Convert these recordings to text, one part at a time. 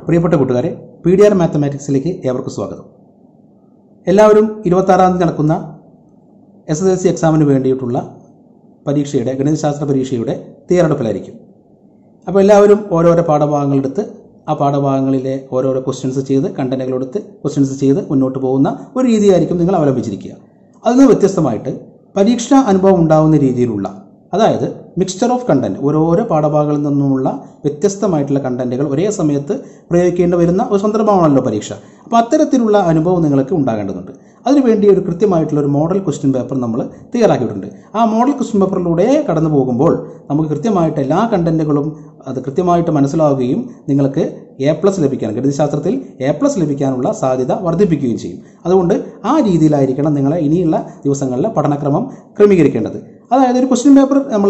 പ്രിയപ്പെട്ട കൂട്ടുകാരെ P D R മാത്തമാറ്റിക്സിലേക്ക് ഏവർക്കും സ്വാഗതം എല്ലാവരും ഇരുപത്താറാം തീയതി നടക്കുന്ന എസ് എസ് എൽ സി എക്സാമിന് വേണ്ടിയിട്ടുള്ള പരീക്ഷയുടെ ഗണിതശാസ്ത്ര പരീക്ഷയുടെ തയ്യാറെടുപ്പിലായിരിക്കും അപ്പോൾ എല്ലാവരും ഓരോരോ പാഠഭാഗങ്ങളെടുത്ത് ആ പാഠഭാഗങ്ങളിലെ ഓരോരോ ക്വസ്റ്റ്യൻസ് ചെയ്ത് കണ്ടന്റുകളെടുത്ത് ക്വസ്റ്റ്യൻസ് ചെയ്ത് മുന്നോട്ട് പോകുന്ന ഒരു രീതിയായിരിക്കും നിങ്ങൾ അവലംബിച്ചിരിക്കുക അതിൽ നിന്ന് വ്യത്യസ്തമായിട്ട് പരീക്ഷാ അനുഭവം ഉണ്ടാവുന്ന രീതിയിലുള്ള അതായത് മിക്സ്ചർ ഓഫ് കണ്ടന്റ് ഓരോരോ പാഠഭാഗങ്ങളിൽ നിന്നുമുള്ള വ്യത്യസ്തമായിട്ടുള്ള കണ്ടന്റുകൾ ഒരേ സമയത്ത് പ്രയോഗിക്കേണ്ടി വരുന്ന ഒരു സന്ദർഭമാണല്ലോ പരീക്ഷ അപ്പോൾ അത്തരത്തിലുള്ള അനുഭവം നിങ്ങൾക്ക് ഉണ്ടാകേണ്ടതുണ്ട് അതിനുവേണ്ടി ഒരു കൃത്യമായിട്ടുള്ള ഒരു മോഡൽ ക്വസ്റ്റ്യൻ പേപ്പർ നമ്മൾ തയ്യാറാക്കിയിട്ടുണ്ട് ആ മോഡൽ ക്വസ്റ്റ്യൻ പേപ്പറിലൂടെ കടന്നു പോകുമ്പോൾ നമുക്ക് കൃത്യമായിട്ട് എല്ലാ കണ്ടന്റുകളും അത് കൃത്യമായിട്ട് മനസ്സിലാവുകയും നിങ്ങൾക്ക് എ പ്ലസ് ലഭിക്കാൻ ഗണിതശാസ്ത്രത്തിൽ എ പ്ലസ് ലഭിക്കാനുള്ള സാധ്യത വർദ്ധിപ്പിക്കുകയും ചെയ്യും അതുകൊണ്ട് ആ രീതിയിലായിരിക്കണം നിങ്ങളെ ഇനിയുള്ള ദിവസങ്ങളിലെ പഠനക്രമം ക്രമീകരിക്കേണ്ടത് അതായത് ഒരു ക്വസ്റ്റ്യൻ പേപ്പർ നമ്മൾ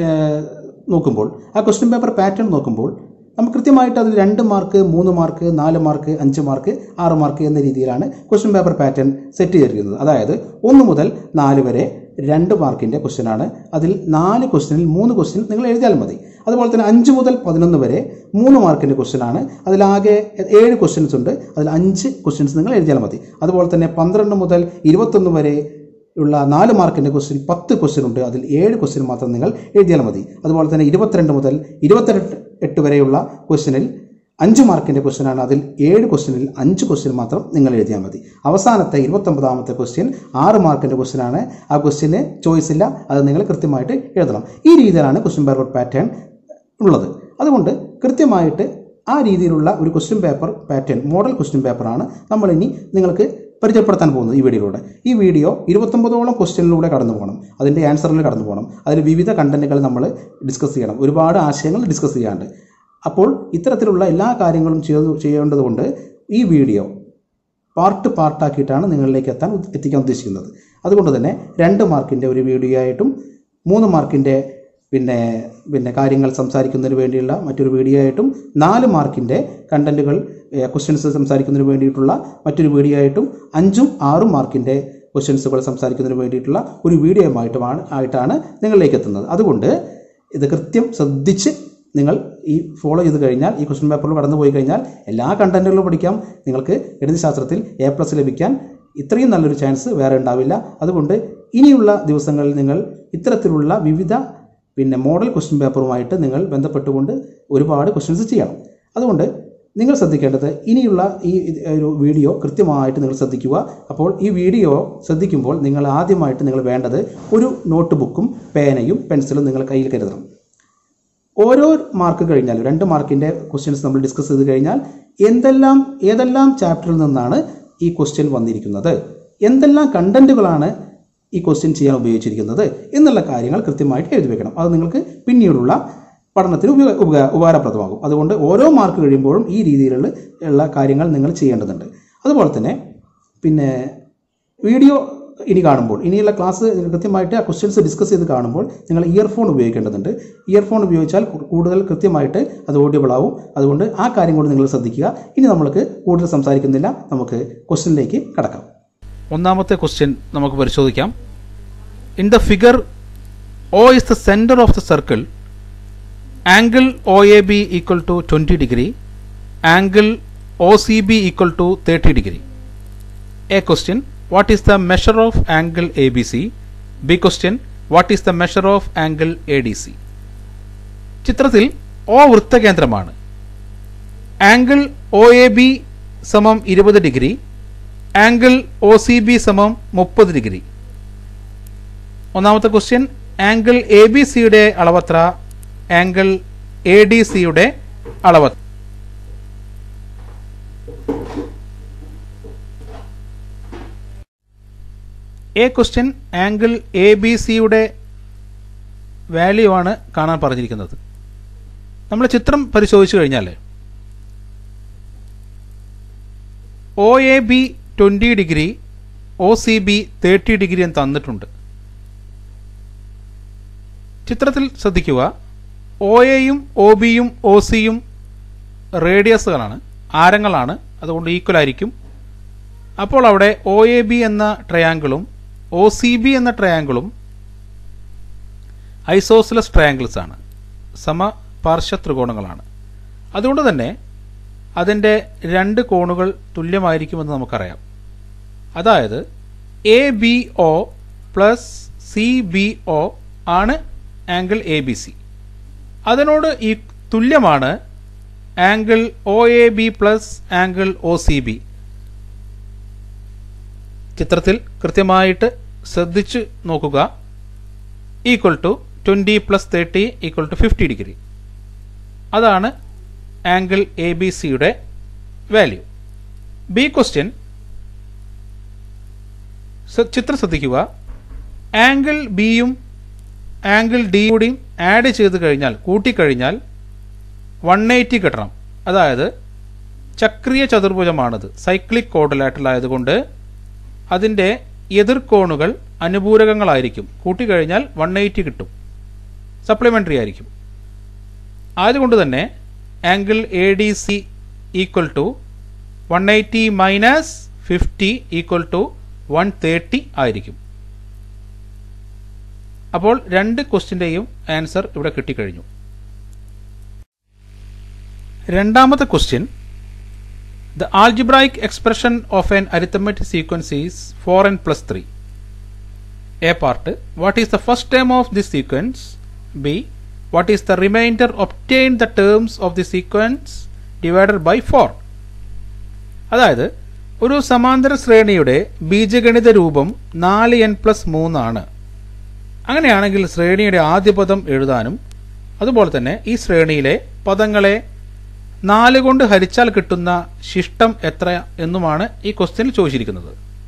നോക്കുമ്പോൾ ആ ക്വസ്റ്റ്യൻ പേപ്പർ പാറ്റേൺ നോക്കുമ്പോൾ നമുക്ക് കൃത്യമായിട്ട് അതിൽ രണ്ട് മാർക്ക് മൂന്ന് മാർക്ക് നാല് മാർക്ക് അഞ്ച് മാർക്ക് ആറ് മാർക്ക് എന്ന രീതിയിലാണ് ക്വസ്റ്റ്യൻ പേപ്പർ പാറ്റേൺ സെറ്റ് ചെയ്തിരിക്കുന്നത് അതായത് ഒന്ന് മുതൽ നാല് വരെ രണ്ട് മാർക്കിൻ്റെ ക്വസ്റ്റ്യനാണ് അതിൽ നാല് ക്വസ്റ്റ്യനിൽ മൂന്ന് ക്വസ്റ്റ്യൻ നിങ്ങൾ എഴുതിയാൽ മതി അതുപോലെ തന്നെ അഞ്ച് മുതൽ പതിനൊന്ന് വരെ മൂന്ന് മാർക്കിൻ്റെ ക്വസ്റ്റ്യനാണ് അതിലാകെ ഏഴ് ക്വസ്റ്റ്യൻസ് ഉണ്ട് അതിൽ അഞ്ച് ക്വസ്റ്റ്യൻസ് നിങ്ങൾ എഴുതിയാൽ മതി അതുപോലെ തന്നെ പന്ത്രണ്ട് മുതൽ ഇരുപത്തൊന്ന് വരെ ഉള്ള നാല് മാർക്കിൻ്റെ ക്വസ്റ്റ്യൻ പത്ത് ക്വസ്റ്റ്യൻ ഉണ്ട് അതിൽ ഏഴ് ക്വസ്റ്റ്യൻ മാത്രം നിങ്ങൾ എഴുതിയാൽ മതി അതുപോലെ തന്നെ ഇരുപത്തിരണ്ട് മുതൽ ഇരുപത്തെട്ട് എട്ട് വരെയുള്ള ക്വസ്റ്റ്യനിൽ അഞ്ച് മാർക്കിൻ്റെ ക്വസ്റ്റ്യനാണ് അതിൽ ഏഴ് ക്വസ്റ്റ്യനിൽ അഞ്ച് ക്വസ്റ്റ്യൻ മാത്രം നിങ്ങൾ എഴുതിയാൽ മതി അവസാനത്തെ ഇരുപത്തൊമ്പതാമത്തെ ക്വസ്റ്റ്യൻ ആറ് മാർക്കിൻ്റെ ക്വസ്റ്റ്യനാണ് ആ ക്വസ്റ്റ്യന് ചോയ്സ് ഇല്ല അത് നിങ്ങൾ കൃത്യമായിട്ട് എഴുതണം ഈ രീതിയിലാണ് ക്വസ്റ്റ്യൻ പേപ്പർ പാറ്റേൺ ഉള്ളത് അതുകൊണ്ട് കൃത്യമായിട്ട് ആ രീതിയിലുള്ള ഒരു question paper pattern model question പേപ്പറാണ് നമ്മൾ ഇനി നിങ്ങൾക്ക് പരിചയപ്പെടുത്താൻ പോകുന്നത് ഈ വീഡിയോയിലൂടെ ഈ വീഡിയോ ഇരുപത്തൊമ്പതോളം ക്വസ്റ്റ്യനിലൂടെ കടന്നു പോകണം അതിൻ്റെ ആൻസറിൽ കടന്നു പോകണം അതിൽ വിവിധ കണ്ടന്റുകൾ നമ്മൾ ഡിസ്കസ് ചെയ്യണം ഒരുപാട് ആശയങ്ങൾ ഡിസ്കസ് ചെയ്യാണ്ട് അപ്പോൾ ഇത്തരത്തിലുള്ള എല്ലാ കാര്യങ്ങളും ചെയ്തു ചെയ്യേണ്ടതുകൊണ്ട് ഈ വീഡിയോ പാർട്ട് പാർട്ടാക്കിയിട്ടാണ് നിങ്ങളിലേക്ക് എത്താൻ ഉദ്ദ- എത്തിക്കാൻ ഉദ്ദേശിക്കുന്നത് അതുകൊണ്ട് തന്നെ രണ്ട് മാർക്കിൻ്റെ ഒരു വീഡിയോ ആയിട്ടും മൂന്ന് മാർക്കിൻ്റെ പിന്നെ പിന്നെ കാര്യങ്ങൾ സംസാരിക്കുന്നതിന് വേണ്ടിയുള്ള മറ്റൊരു വീഡിയോ ആയിട്ടും നാല് മാർക്കിൻ്റെ കണ്ടന്റുകൾ ക്വസ്റ്റ്യൻസ് സംസാരിക്കുന്നതിന് വേണ്ടിയിട്ടുള്ള മറ്റൊരു വീഡിയോ ആയിട്ടും അഞ്ചും ആറും മാർക്കിൻ്റെ ക്വസ്റ്റ്യൻസുകൾ സംസാരിക്കുന്നതിന് വേണ്ടിയിട്ടുള്ള ഒരു വീഡിയോയുമായിട്ടുമാണ് ആയിട്ടാണ് നിങ്ങളിലേക്ക് എത്തുന്നത് അതുകൊണ്ട് ഇത് കൃത്യം ശ്രദ്ധിച്ച് നിങ്ങൾ ഈ ഫോളോ ചെയ്ത് കഴിഞ്ഞാൽ ഈ ക്വസ്റ്റ്യൻ പേപ്പറിൽ കടന്നു പോയി കഴിഞ്ഞാൽ എല്ലാ കണ്ടന്റുകളും പഠിക്കാം നിങ്ങൾക്ക് ഗണിതശാസ്ത്രത്തിൽ എ പ്ലസ് ലഭിക്കാൻ ഇത്രയും നല്ലൊരു ചാൻസ് വേറെ ഉണ്ടാവില്ല അതുകൊണ്ട് ഇനിയുള്ള ദിവസങ്ങളിൽ നിങ്ങൾ ഇത്തരത്തിലുള്ള വിവിധ പിന്നെ മോഡൽ ക്വസ്റ്റ്യൻ പേപ്പറുമായിട്ട് നിങ്ങൾ ബന്ധപ്പെട്ടുകൊണ്ട് ഒരുപാട് ക്വസ്റ്റ്യൻസ് ചെയ്യണം അതുകൊണ്ട് നിങ്ങൾ ശ്രദ്ധിക്കേണ്ടത് ഇനിയുള്ള ഈ ഇത് ഒരു വീഡിയോ കൃത്യമായിട്ട് നിങ്ങൾ ശ്രദ്ധിക്കുക അപ്പോൾ ഈ വീഡിയോ ശ്രദ്ധിക്കുമ്പോൾ നിങ്ങൾ ആദ്യമായിട്ട് നിങ്ങൾ വേണ്ടത് ഒരു നോട്ട് ബുക്കും പേനയും പെൻസിലും നിങ്ങൾ കയ്യിൽ കരുതണം ഓരോ മാർക്ക് കഴിഞ്ഞാൽ രണ്ട് മാർക്കിൻ്റെ ക്വസ്റ്റ്യൻസ് നമ്മൾ ഡിസ്കസ് ചെയ്ത് കഴിഞ്ഞാൽ എന്തെല്ലാം ഏതെല്ലാം ചാപ്റ്ററിൽ നിന്നാണ് ഈ ക്വസ്റ്റ്യൻ വന്നിരിക്കുന്നത് എന്തെല്ലാം കണ്ടന്റുകളാണ് ഈ ക്വസ്റ്റ്യൻ ചെയ്യാൻ ഉപയോഗിച്ചിരിക്കുന്നത് എന്നുള്ള കാര്യങ്ങൾ കൃത്യമായിട്ട് എഴുതി വെക്കണം അത് നിങ്ങൾക്ക് പിന്നീടുള്ള പഠനത്തിന് ഉപയോഗ ഉപകാ ഉപകാരപ്രദമാകും അതുകൊണ്ട് ഓരോ മാർക്ക് കഴിയുമ്പോഴും ഈ രീതിയിലുള്ള ഉള്ള കാര്യങ്ങൾ നിങ്ങൾ ചെയ്യേണ്ടതുണ്ട് അതുപോലെ തന്നെ പിന്നെ വീഡിയോ ഇനി കാണുമ്പോൾ ഇനിയുള്ള ക്ലാസ് കൃത്യമായിട്ട് ആ ക്വസ്റ്റ്യൻസ് ഡിസ്കസ് ചെയ്ത് കാണുമ്പോൾ നിങ്ങൾ ഇയർഫോൺ ഉപയോഗിക്കേണ്ടതുണ്ട് ഇയർഫോൺ ഉപയോഗിച്ചാൽ കൂ- കൂടുതൽ കൃത്യമായിട്ട് അത് ഓഡിയബിൾ ആവും അതുകൊണ്ട് ആ കാര്യം കൂടി നിങ്ങൾ ശ്രദ്ധിക്കുക ഇനി നമ്മൾക്ക് കൂടുതൽ സംസാരിക്കുന്നില്ല നമുക്ക് ക്വസ്റ്റ്യനിലേക്ക് കടക്കാം ഒന്നാമത്തെ ക്വസ്റ്റ്യൻ നമുക്ക് പരിശോധിക്കാം in the figure O is the centre of the circle angle O A B equal to twenty degree angle O C B equal to thirty degree A question what is the measure of angle A B C B question what is the measure of angle A D C ചിത്രത്തിൽ O വൃത്തകേന്ദ്രമാണ് angle O A B സമം ഇരുപത് degree angle O C B സമം മുപ്പത് degree ഒന്നാമത്തെ question angle A B സിയുടെ അളവത്ര angle A D സിയുടെ അളവത്ര A question angle A B സിയുടെ വാല്യൂ ആണ് കാണാൻ പറഞ്ഞിരിക്കുന്നത് നമ്മൾ ചിത്രം പരിശോധിച്ചു കഴിഞ്ഞാൽ O A B twenty degree O C B thirty degree എന്ന് തന്നിട്ടുണ്ട് ചിത്രത്തിൽ ശ്രദ്ധിക്കുക ഒ എയും ഒ ബിയും ഒ സിയും റേഡിയസുകളാണ് ആരങ്ങളാണ് അതുകൊണ്ട് ഈക്വൽ ആയിരിക്കും അപ്പോൾ അവിടെ ഒ എ ബി എന്ന ട്രയാങ്കിളും ഒ സി ബി എന്ന ട്രയാങ്കിളും ഐസോസിലസ് ട്രയാങ്കിൾസ് ആണ് സമപാർശ്വ ത്രികോണങ്ങളാണ് അതുകൊണ്ട് തന്നെ അതിൻ്റെ രണ്ട് കോണുകൾ തുല്യമായിരിക്കുമെന്ന് നമുക്കറിയാം അതായത് A B O plus C B O ആണ് ആംഗിൾ എ ബി സി അതിനോട് ഈ തുല്യമാണ് angle O A B plus angle O C B ചിത്രത്തിൽ കൃത്യമായിട്ട് ശ്രദ്ധിച്ച് നോക്കുക equal to twenty plus thirty equal to fifty degree അതാണ് ആംഗിൾ എ ബി സിയുടെ വാല്യൂ ബി ക്വസ്റ്റ്യൻ ചിത്രം ശ്രദ്ധിക്കുക ആംഗിൾ ബിയും ആംഗിൾ ഡിയുടെയും ആഡ് ചെയ്ത് കഴിഞ്ഞാൽ കൂട്ടിക്കഴിഞ്ഞാൽ വൺ എയ്റ്റി കിട്ടണം അതായത് ചക്രീയ ചതുർഭുജമാണിത് സൈക്ലിക് കോഡിലാറ്ററൽ ആയതുകൊണ്ട് അതിൻ്റെ എതിർക്കോണുകൾ അനുപൂരകങ്ങളായിരിക്കും കൂട്ടിക്കഴിഞ്ഞാൽ വൺ എയ്റ്റി കിട്ടും സപ്ലിമെൻ്ററി ആയിരിക്കും ആയതുകൊണ്ട് തന്നെ angle A D C equal to one eighty minus fifty equal to one thirty ആയിരിക്കും അപ്പോൾ രണ്ട് ക്വസ്റ്റിൻ്റെയും ആൻസർ ഇവിടെ കിട്ടിക്കഴിഞ്ഞു രണ്ടാമത്തെ question the algebraic expression of an arithmetic sequence is four n plus three A part what is the first term of this sequence B what is the remainder obtained the terms of the sequence divided by four അതായത് ഒരു സമാന്തര ശ്രേണിയുടെ ബീജഗണിത രൂപം നാല് N plus മൂന്നാണ് അങ്ങനെയാണെങ്കിൽ ശ്രേണിയുടെ ആദ്യ പദം എഴുതാനും അതുപോലെ തന്നെ ഈ ശ്രേണിയിലെ പദങ്ങളെ നാല് കൊണ്ട് ഹരിച്ചാൽ കിട്ടുന്ന ശിഷ്ടം എത്ര എന്നുമാണ് ഈ ക്വസ്റ്റ്യനിൽ ചോദിച്ചിരിക്കുന്നത്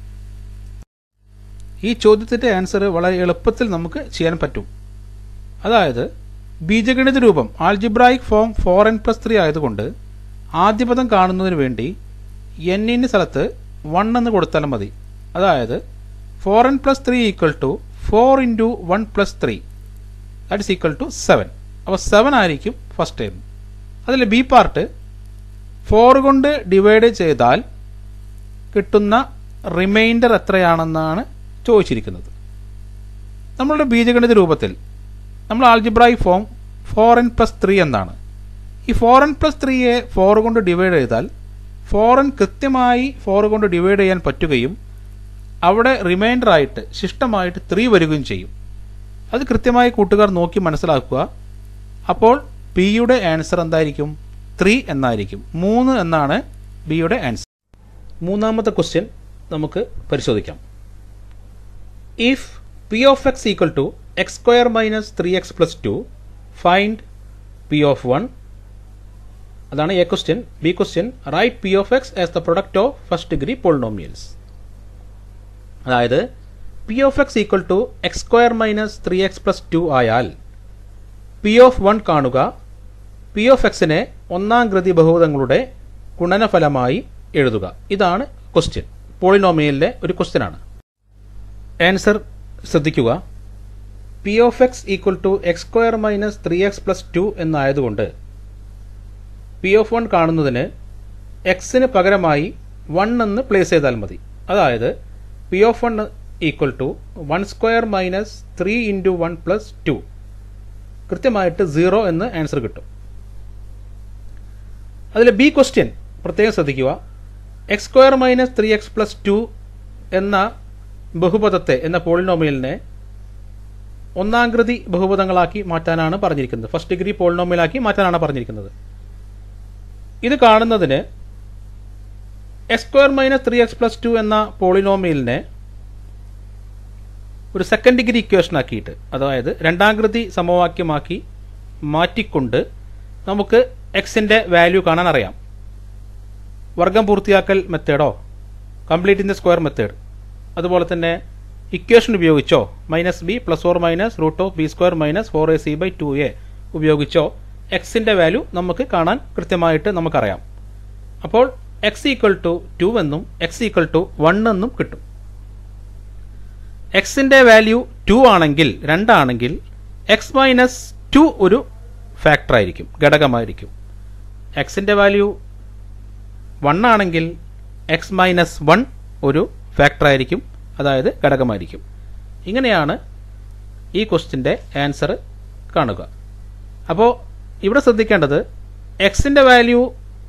ഈ ചോദ്യത്തിൻ്റെ ആൻസർ വളരെ എളുപ്പത്തിൽ നമുക്ക് ചെയ്യാൻ പറ്റും അതായത് ബീജഗണിത രൂപം algebraic form four n plus three ആയതുകൊണ്ട് ആദ്യ പദം കാണുന്നതിന് വേണ്ടി എന്നിന് സ്ഥലത്ത് വൺ എന്ന് കൊടുത്താലും മതി അതായത് four n plus three equal to four into one plus three that is equal to seven അപ്പോൾ സെവൻ ആയിരിക്കും ഫസ്റ്റ് ടൈം അതിൽ ബി പാർട്ട് ഫോർ കൊണ്ട് ഡിവൈഡ് ചെയ്താൽ കിട്ടുന്ന റിമൈൻഡർ എത്രയാണെന്നാണ് ചോദിച്ചിരിക്കുന്നത് നമ്മളുടെ ബീജഗണിത രൂപത്തിൽ നമ്മൾ algebraic form four n plus three എന്നാണ് ഈ ഫോർ എൻ പ്ലസ് ത്രീയെ ഫോർ കൊണ്ട് ഡിവൈഡ് ചെയ്താൽ ഫോർ എൻ കൃത്യമായി ഫോർ കൊണ്ട് ഡിവൈഡ് ചെയ്യാൻ പറ്റുകയും അവിടെ റിമൈൻഡർ ആയിട്ട് ശിഷ്ടമായിട്ട് ത്രീ വരികയും ചെയ്യും അത് കൃത്യമായി കൂട്ടുകാർ നോക്കി മനസ്സിലാക്കുക അപ്പോൾ ബിയുടെ ആൻസർ എന്തായിരിക്കും ത്രീ എന്നായിരിക്കും മൂന്ന് എന്നാണ് ബിയുടെ ആൻസർ മൂന്നാമത്തെ ക്വസ്റ്റ്യൻ നമുക്ക് പരിശോധിക്കാം if P of X equal to X square minus three X plus two find P of one അതാണ് A question B question write P of X as the product of first degree polynomials അതായത് P of X equal to X square minus three X plus two ആയാൽ P of one കാണുക P of എക്സിനെ ഒന്നാം കൃതി ബഹുപദങ്ങളുടെ ഗുണനഫലമായി എഴുതുക ഇതാണ് question പോളിനോമിയലിലെ ഒരു ക്വസ്റ്റ്യനാണ് ആൻസർ ശ്രദ്ധിക്കുക P of X equal to X square minus three X plus two എന്നായതുകൊണ്ട് പി ഓഫ് വൺ കാണുന്നതിന് എക്സിന് പകരമായി വൺ എന്ന് പ്ലേസ് ചെയ്താൽ മതി അതായത് P of one equal to one square minus three into one plus two കൃത്യമായിട്ട് സീറോ എന്ന് ആൻസർ കിട്ടും അതിൽ ബി ക്വസ്റ്റ്യൻ പ്രത്യേകം ശ്രദ്ധിക്കുക X square minus three X plus two എന്ന ബഹുപദത്തെ എന്ന പോളിനോമിയലിനെ ഒന്നാം കൃതി ബഹുപദങ്ങളാക്കി മാറ്റാനാണ് പറഞ്ഞിരിക്കുന്നത് ഫസ്റ്റ് ഡിഗ്രി പോളിനോമിയലാക്കി മാറ്റാനാണ് പറഞ്ഞിരിക്കുന്നത് ഇത് കാണുന്നതിന് X square minus three X plus two എന്ന പോളിനോമിയലിനെ ഒരു സെക്കൻഡ് ഡിഗ്രി ഇക്വേഷൻ ആക്കിയിട്ട് അതായത് രണ്ടാംകൃതി സമവാക്യമാക്കി മാറ്റിക്കൊണ്ട് നമുക്ക് എക്സിൻ്റെ വാല്യൂ കാണാൻ അറിയാം വർഗം പൂർത്തിയാക്കൽ മെത്തേഡോ complete in the square method അതുപോലെ തന്നെ ഇക്വേഷൻ ഉപയോഗിച്ചോ minus B plus or minus root of B square minus four A C by two A ഉപയോഗിച്ചോ എക്സിൻ്റെ വാല്യൂ നമുക്ക് കാണാൻ കൃത്യമായിട്ട് നമുക്കറിയാം അപ്പോൾ എക്സ് ഈക്വൽ ടു ടു എന്നും എക്സ് ഈക്വൽ ടു വൺ എന്നും കിട്ടും എക്സിൻ്റെ വാല്യൂ ടു ആണെങ്കിൽ രണ്ടാണെങ്കിൽ എക്സ് മൈനസ് ടു ഒരു ഫാക്ടർ ആയിരിക്കും ഘടകമായിരിക്കും എക്സിൻ്റെ വാല്യൂ വൺ ആണെങ്കിൽ എക്സ് മൈനസ് വൺ ഒരു ഫാക്ടർ ആയിരിക്കും അതായത് ഘടകമായിരിക്കും ഇങ്ങനെയാണ് ഈ ക്വസ്റ്റിൻ്റെ ആൻസർ കാണുക അപ്പോൾ ഇവിടെ ശ്രദ്ധിക്കേണ്ടത് എക്സിൻ്റെ വാല്യൂ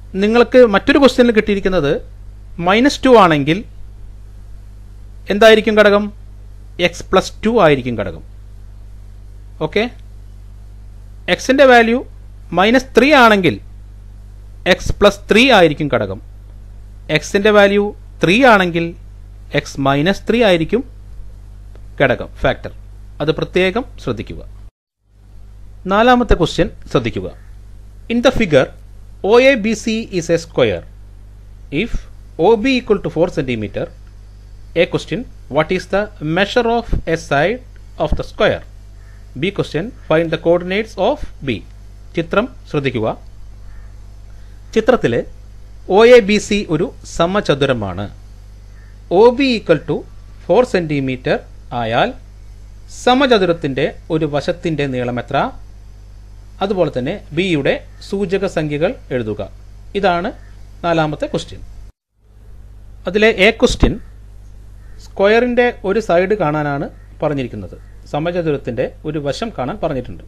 നിങ്ങൾക്ക് മറ്റൊരു ക്വസ്റ്റ്യനിൽ കിട്ടിയിരിക്കുന്നത് മൈനസ് ടു ആണെങ്കിൽ എന്തായിരിക്കും ഘടകം എക്സ് പ്ലസ് ടു ആയിരിക്കും ഘടകം ഓക്കെ എക്സിൻ്റെ വാല്യൂ മൈനസ് ത്രീ ആണെങ്കിൽ എക്സ് പ്ലസ് ത്രീ ആയിരിക്കും ഘടകം എക്സിൻ്റെ വാല്യൂ ത്രീ ആണെങ്കിൽ എക്സ് മൈനസ് ത്രീ ആയിരിക്കും ഘടകം ഫാക്ടർ അത് പ്രത്യേകം ശ്രദ്ധിക്കുക നാലാമത്തെ ക്വസ്റ്റ്യൻ ശ്രദ്ധിക്കുക in the figure O A B C is a square if O B equal to four centimetre A question what is the measure of a side of the square B question find the coordinates of B ചിത്രം ശ്രദ്ധിക്കുക ചിത്രത്തിൽ O A B C ഒരു സമചതുരമാണ് O B equal to four centimetre ആയാൽ സമചതുരത്തിൻ്റെ ഒരു വശത്തിൻ്റെ നീളം എത്ര അതുപോലെ തന്നെ ബിയുടെ സൂചക സംഖ്യകൾ എഴുതുക ഇതാണ് നാലാമത്തെ ക്വസ്റ്റ്യൻ അതിലെ എ ക്വസ്റ്റ്യൻ സ്ക്വയറിൻ്റെ ഒരു സൈഡ് കാണാനാണ് പറഞ്ഞിരിക്കുന്നത് സമചതുരത്തിൻ്റെ ഒരു വശം കാണാൻ പറഞ്ഞിട്ടുണ്ട്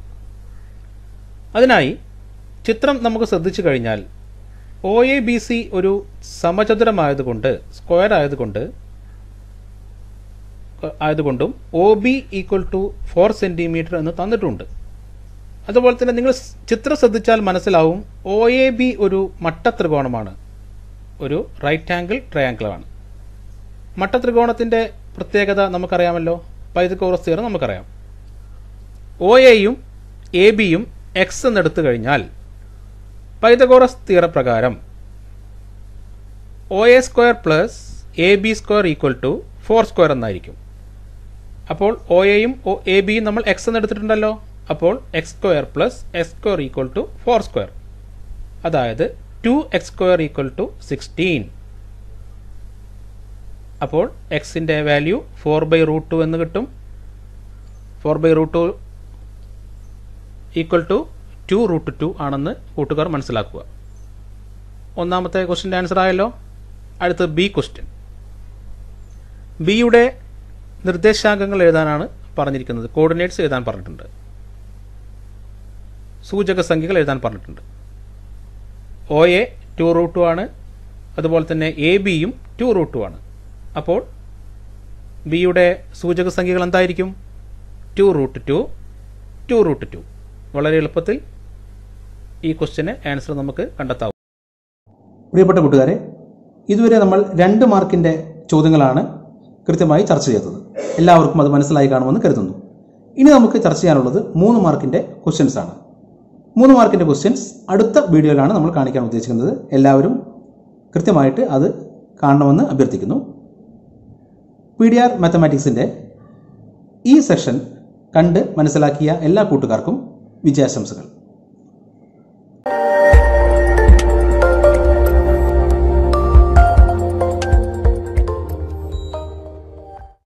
അതിനായി ചിത്രം നമുക്ക് ശ്രദ്ധിച്ചു കഴിഞ്ഞാൽ ഒ എ ബി സി ഒരു സമചതുരമായതുകൊണ്ട് സ്ക്വയർ ആയതുകൊണ്ട് ആയതുകൊണ്ടും O B equal to four centimetre എന്ന് തന്നിട്ടുണ്ട് അതുപോലെ തന്നെ നിങ്ങൾ സ് ചിത്രം ശ്രദ്ധിച്ചാൽ മനസ്സിലാവും ഒ എ ബി ഒരു മട്ടത്രികോണമാണ് ഒരു റൈറ്റ് ആംഗിൾ ട്രയാങ്കിളാണ് മട്ടത്രികോണത്തിൻ്റെ പ്രത്യേകത നമുക്കറിയാമല്ലോ പൈതകോറസ് തിയറം നമുക്കറിയാം ഒ എയും എ ബിയും എക്സ് എന്നെടുത്തു കഴിഞ്ഞാൽ പൈതകോറസ് തിയറ പ്രകാരം O A square plus A B square equal to four square എന്നായിരിക്കും അപ്പോൾ ഒ എയും ഒ എ ബിയും നമ്മൾ എക്സ് എന്ന് എടുത്തിട്ടുണ്ടല്ലോ അപ്പോൾ X square plus X square equal to four square അതായത് two X square equal to sixteen അപ്പോൾ എക്സിൻ്റെ value four by root two എന്ന് കിട്ടും four by root two equal to two root two ആണെന്ന് കൂട്ടുകാർ മനസ്സിലാക്കുക ഒന്നാമത്തെ ക്വസ്റ്റിൻ്റെ ആൻസർ ആയല്ലോ അടുത്തത് ബി ക്വസ്റ്റ്യൻ ബിയുടെ നിർദ്ദേശാങ്കങ്ങൾ എഴുതാനാണ് പറഞ്ഞിരിക്കുന്നത് കോർഡിനേറ്റ്സ് എഴുതാൻ പറഞ്ഞിട്ടുണ്ട് സൂചക സംഖ്യകൾ എഴുതാൻ പറഞ്ഞിട്ടുണ്ട് O A two root two ആണ് അതുപോലെ തന്നെ എ ബിയും ടു റൂട്ട് ടു ആണ് അപ്പോൾ ബിയുടെ സൂചക സംഖ്യകൾ എന്തായിരിക്കും two root two two root two വളരെ എളുപ്പത്തിൽ ഈ ക്വസ്റ്റ്യന് ആൻസർ നമുക്ക് കണ്ടെത്താവും പ്രിയപ്പെട്ട കൂട്ടുകാരെ ഇതുവരെ നമ്മൾ രണ്ട് മാർക്കിൻ്റെ ചോദ്യങ്ങളാണ് കൃത്യമായി ചർച്ച ചെയ്തത് എല്ലാവർക്കും അത് മനസ്സിലായി കാണുമെന്ന് കരുതുന്നു ഇനി നമുക്ക് ചർച്ച ചെയ്യാനുള്ളത് മൂന്ന് മാർക്കിൻ്റെ ക്വസ്റ്റ്യൻസ് ആണ് മൂന്ന് മാർക്കിൻ്റെ ക്വസ്റ്റ്യൻസ് അടുത്ത വീഡിയോയിലാണ് നമ്മൾ കാണിക്കാൻ ഉദ്ദേശിക്കുന്നത് എല്ലാവരും കൃത്യമായിട്ട് അത് കാണണമെന്ന് അഭ്യർത്ഥിക്കുന്നു പി ഡി ആർ മാത്തമാറ്റിക്സിൻ്റെ ഈ സെഷൻ കണ്ട് മനസ്സിലാക്കിയ എല്ലാ കൂട്ടുകാർക്കും വിജയാശംസകൾ